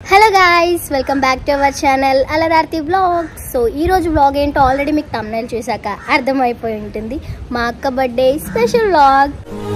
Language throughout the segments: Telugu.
Hello guys welcome back to our channel అలరార్తి బ్లాగ్ సో ఈ రోజు బ్లాగ్ ఏంటో ఆల్రెడీ మీకు తమ్నైల్ చూసాక అర్థమైపోయి ఉంటుంది మా అక్క బర్త్డే స్పెషల్ బ్లాగ్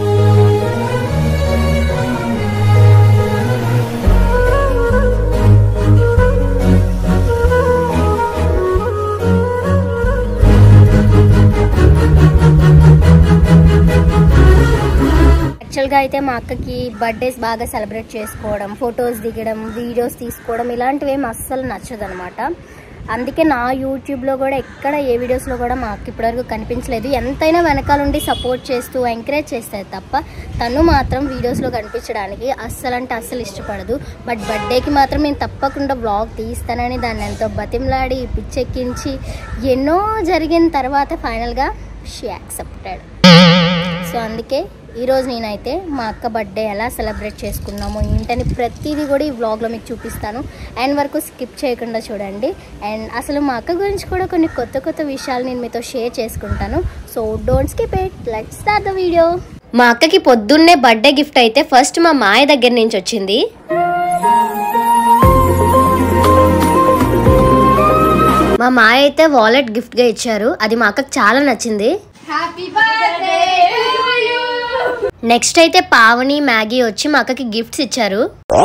యాక్చువల్గా అయితే మా అక్కకి బర్త్డేస్ బాగా సెలబ్రేట్ చేసుకోవడం ఫొటోస్ దిగడం వీడియోస్ తీసుకోవడం ఇలాంటివి ఏం అస్సలు నచ్చదు అనమాట అందుకే నా యూట్యూబ్లో కూడా ఎక్కడ ఏ వీడియోస్లో కూడా మా అక్క ఇప్పటివరకు కనిపించలేదు ఎంతైనా వెనకాలండి సపోర్ట్ చేస్తూ ఎంకరేజ్ చేస్తుంది తప్ప తను మాత్రం వీడియోస్లో కనిపించడానికి అస్సలు అంటే అస్సలు ఇష్టపడదు బట్ బర్త్డేకి మాత్రం నేను తప్పకుండా బ్లాగ్ తీస్తానని దాన్ని ఎంతో బతిమలాడి పిచ్చెక్కించి ఎన్నో జరిగిన తర్వాత ఫైనల్గా షీ యాక్సెప్టెడ్ సో అందుకే ఈరోజు నేనైతే మా అక్క బర్త్డే ఎలా సెలబ్రేట్ చేసుకున్నాము ఏంటని ప్రతిదీ కూడా ఈ వ్లాగ్లో మీకు చూపిస్తాను అండ్ వరకు స్కిప్ చేయకుండా చూడండి అండ్ అసలు మా అక్క గురించి కూడా కొన్ని కొత్త కొత్త విషయాలు నేను మీతో షేర్ చేసుకుంటాను so don't skip it let's start the video మా అక్కకి పొద్దున్నే బర్త్డే గిఫ్ట్ అయితే ఫస్ట్ మా మాయ దగ్గర నుంచి వచ్చింది మా మాయ అయితే వాలెట్ గిఫ్ట్గా ఇచ్చారు అది మా అక్కకి చాలా నచ్చింది నెక్స్ట్ అయితే పావని మ్యాగీ వచ్చి మా అక్కకి గిఫ్ట్స్ ఇచ్చారు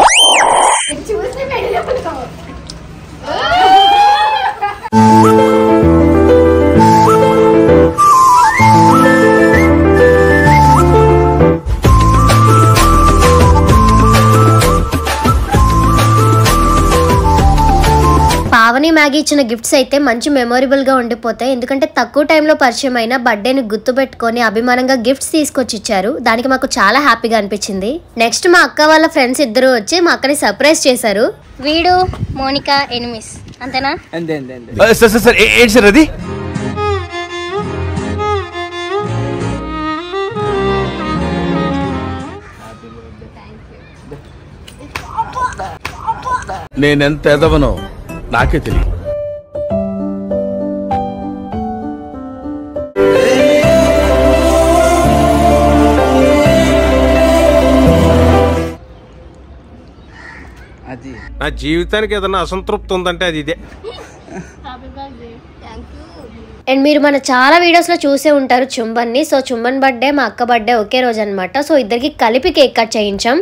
పావని మ్యాగీ ఇచ్చిన గిఫ్ట్స్ అయితే మంచి మెమొరబుల్ గా ఉండిపోతాయి ఎందుకంటే తక్కువ టైంలో పరిచయం అయిన బర్త్డేని గుర్తుపెట్టుకొని అభిమానంగా గిఫ్ట్స్ తీసుకొచ్చి ఇచ్చారు దానికి మాకు చాలా హ్యాపీగా అనిపించింది నెక్స్ట్ మా అక్క వాళ్ళ ఫ్రెండ్స్ ఇద్దరు వచ్చి మా అక్కని సర్ప్రైజ్ చేశారు వీడు మోనిక ఎనిమిస్ అంతేనా అంతే అంతే అంతే సార్ సార్ సార్ ఏ- ఏంటి సార్ అది నేనెంత ఎదవనో నాకే తెలియదు అది నా జీవితానికి ఏదైనా అసంతృప్తి ఉందంటే అది ఇదే అండ్ మీరు మన చాలా వీడియోస్ లో చూసే ఉంటారు చుంబన్ని సో చుంబన్ బర్త్డే మా అక్క బర్త్డే ఒకే రోజు అనమాట సో ఇద్దరికి కలిపి కేక్ కట్ చేయించాం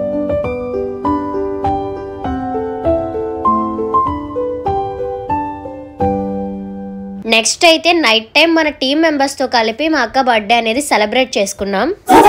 నెక్స్ట్ అయితే నైట్ టైం మన టీం మెంబర్స్ తో కలిపి మా అక్క బర్త్డే అనేది సెలబ్రేట్ చేసుకున్నాం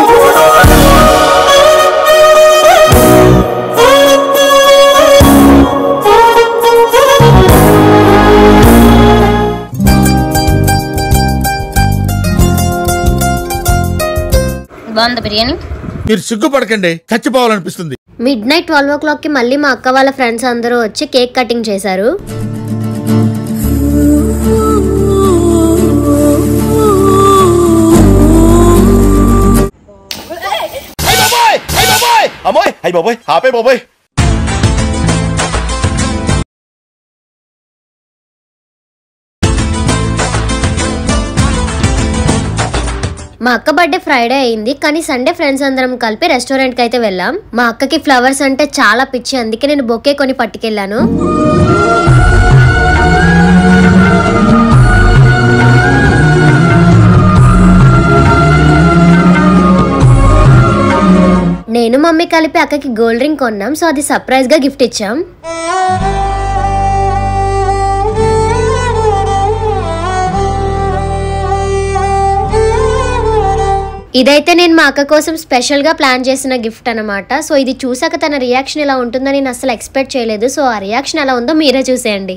బాగుంది బిర్యానీ మీరు సిగ్గుపడకండి చచ్చిపోవాలనిపిస్తుంది midnight twelve o'clock కి మళ్ళీ మా అక్క వాళ్ళ ఫ్రెండ్స్ అందరూ వచ్చి కేక్ కటింగ్ చేశారు అమ్మాయి అయ్యి బాబోయ్ ఆపే బాబోయ్ మా అక్క బర్త్డే ఫ్రైడే అయింది కానీ సండే ఫ్రెండ్స్ అందరం కలిపి రెస్టారెంట్ కి అయితే వెళ్ళాం మా అక్కకి ఫ్లవర్స్ అంటే చాలా పిచ్చి అందుకే నేను బొకే కొని పట్టుకెళ్ళాను నేను మమ్మీ కలిపి అక్కకి గోల్డ్ రింగ్ కొన్నాం సో అది సర్ప్రైజ్ గా గిఫ్ట్ ఇచ్చాం ఇదైతే నేను మా అక్క కోసం స్పెషల్ గా ప్లాన్ చేసిన గిఫ్ట్ అనమాట సో ఇది చూసాక తన రియాక్షన్ ఎలా ఉంటుందని నేను అసలు ఎక్స్పెక్ట్ చేయలేదు సో ఆ రియాక్షన్ ఎలా ఉందో మీరే చూసేయండి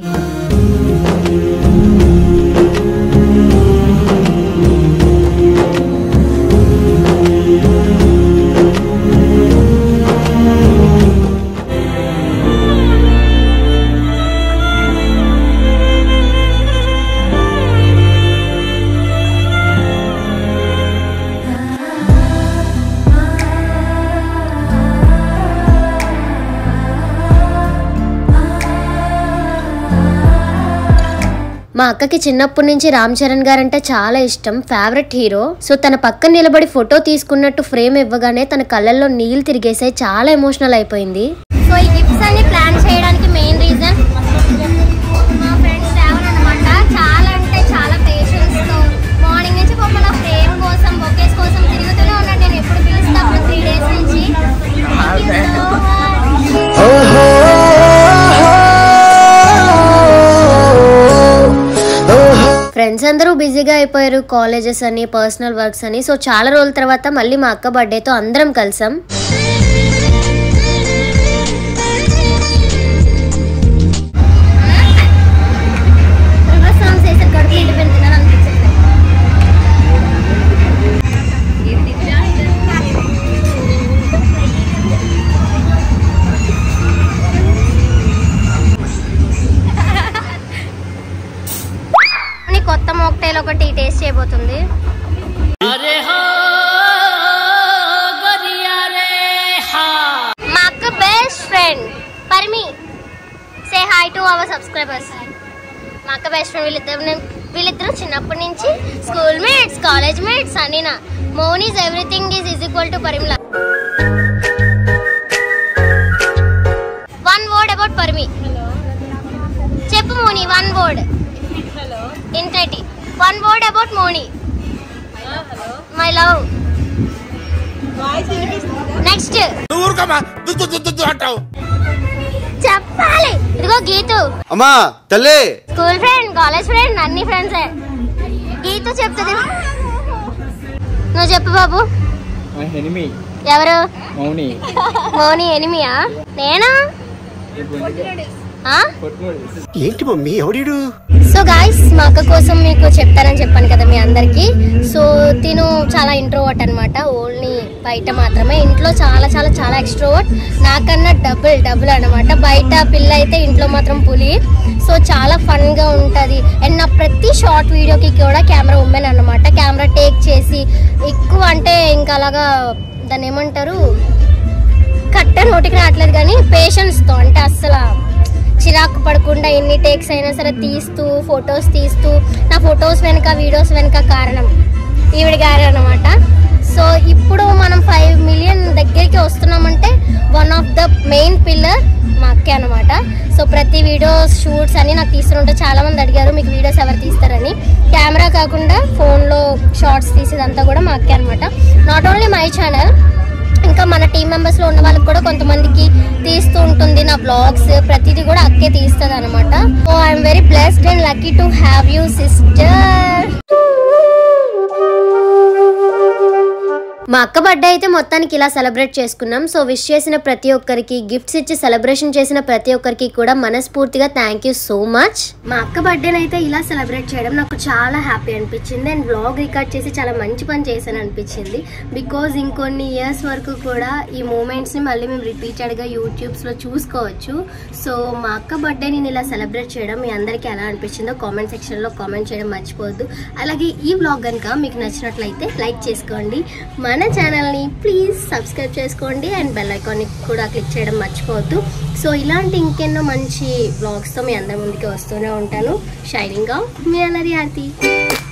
మా అక్కకి చిన్నప్పటి నుంచి రామ్ చరణ్ గారు అంటే చాలా ఇష్టం ఫేవరెట్ హీరో సో తన పక్కన నిలబడి ఫోటో తీసుకున్నట్టు ఫ్రేమ్ ఇవ్వగానే తన కళ్ళల్లో నీళ్ళు తిరిగేసాయి చాలా ఎమోషనల్ అయిపోయింది సో ఈ గిఫ్ట్స్ అన్ని ప్లాన్ చేయడానికి ఫ్రెండ్స్ అందరూ బిజీగా అయిపోయారు కాలేజెస్ అని పర్సనల్ వర్క్స్ అని సో చాలా రోజుల తర్వాత మళ్ళీ మా అక్క బర్త్డేతో అందరం కలిసాం కొత్త మోక్టైల్ ఒకటి టేస్ట్ చేయబోతుంది మా అక్క best friend Parmi say hi to our subscribers మా అక్క బెస్ట్ ఫ్రెండ్ వీళ్ళిద్దరు వీళ్ళిద్దరు చిన్నప్పటి నుంచి స్కూల్ మేట్స్ కాలేజ్ మేట్స్ అనినా మోన్ is everything is is equal to Parimala one word about Parmi చెప్పు మోని వన్ వర్డ్ ఇంతటి one word about Moni my love next నువ్వు ఊరుకోమా దుద్దు దుద్దు దుద్దు అంటావు చెప్పాలి ఇదిగో గీతు అమ్మా తల్లి స్కూల్ ఫ్రెండ్ కాలేజ్ ఫ్రెండ్ అన్ని ఫ్రెండ్సే గీతు చెప్తుంది నువ్వు చెప్పు బాబు ఎనిమి ఎవరు మౌని మౌని ఎనిమియా నేనా ఆ? ఏంటి మమ్మీ ఎవడీడు సో గాయస్ మా అక్క కోసం మీకు చెప్తానని చెప్పాను కదా మీ అందరికి సో తిను చాలా ఇంట్రోవర్ట్ అనమాట ఓన్లీ బయట మాత్రమే ఇంట్లో చాలా చాలా చాలా ఎక్స్ట్రోవర్ట్ నాకన్నా డబుల్ డబుల్ అనమాట బయట పిల్ల అయితే ఇంట్లో మాత్రం పులి సో చాలా ఫన్గా ఉంటుంది అండ్ నా ప్రతి షార్ట్ వీడియోకి కూడా కెమెరా ఉమెన్ అనమాట కెమెరా టేక్ చేసి ఎక్కువ అంటే ఇంకా అలాగా దాన్ని ఏమంటారు కట్ట నోటికి రావట్లేదు కానీ పేషెన్స్తో అంటే అస్సలు చిరాకు పడకుండా ఎన్ని టేక్స్ అయినా సరే తీస్తూ ఫొటోస్ తీస్తూ నా ఫొటోస్ వెనుక వీడియోస్ వెనుక కారణం ఈవిడ గారే అనమాట సో ఇప్పుడు మనం ఫైవ్ మిలియన్ దగ్గరికి వస్తున్నామంటే one of the main pillar మా అక్కే అనమాట సో ప్రతి వీడియోస్ షూట్స్ అన్ని నాకు తీస్తుంటే చాలా మంది అడిగారు మీకు వీడియోస్ ఎవరు తీస్తారని కెమెరా కాకుండా ఫోన్లో షార్ట్స్ తీసేదంతా కూడా మా అక్కే అనమాట నాట్ ఓన్లీ మై ఛానల్ ఇంకా మన టీం మెంబర్స్ లో ఉన్న వాళ్ళకి కూడా కొంతమందికి తీస్తూ ఉంటుంది నా బ్లాగ్స్ ప్రతిదీ కూడా అక్కే తీస్తుంది అనమాట so I'm very blessed and lucky to have you sister మా అక్క బర్త్డే అయితే మొత్తానికి ఇలా సెలబ్రేట్ చేసుకున్నాం సో విష్ చేసిన ప్రతి ఒక్కరికి గిఫ్ట్స్ ఇచ్చి సెలబ్రేషన్ చేసిన ప్రతి ఒక్కరికి కూడా మనస్ఫూర్తిగా థ్యాంక్ యూ సో మచ్ మా అక్క బర్త్డేని అయితే ఇలా సెలబ్రేట్ చేయడం నాకు చాలా హ్యాపీ అనిపించింది అండ్ బ్లాగ్ రికార్డ్ చేసి చాలా మంచి పని చేశాను అనిపించింది బికాజ్ ఇంకొన్ని ఇయర్స్ వరకు కూడా ఈ మూమెంట్స్ని మళ్ళీ మేము రిపీటెడ్గా యూట్యూబ్స్లో చూసుకోవచ్చు సో మా అక్క బర్త్డేని నేను ఇలా సెలబ్రేట్ చేయడం మీ అందరికీ ఎలా అనిపించిందో కామెంట్ సెక్షన్లో కామెంట్ చేయడం మర్చిపోవద్దు అలాగే ఈ బ్లాగ్ కనుక మీకు నచ్చినట్లయితే లైక్ చేసుకోండి మన ఛానల్ని ప్లీజ్ సబ్స్క్రైబ్ చేసుకోండి అండ్ బెల్ ఐకాన్ని కూడా క్లిక్ చేయడం మర్చిపోవద్దు సో ఇలాంటి ఇంకెన్నో మంచి బ్లాగ్స్తో మీ అందరి ముందుకి వస్తూనే ఉంటాను షైనింగ్ మీ అల్లరి ఆర్తి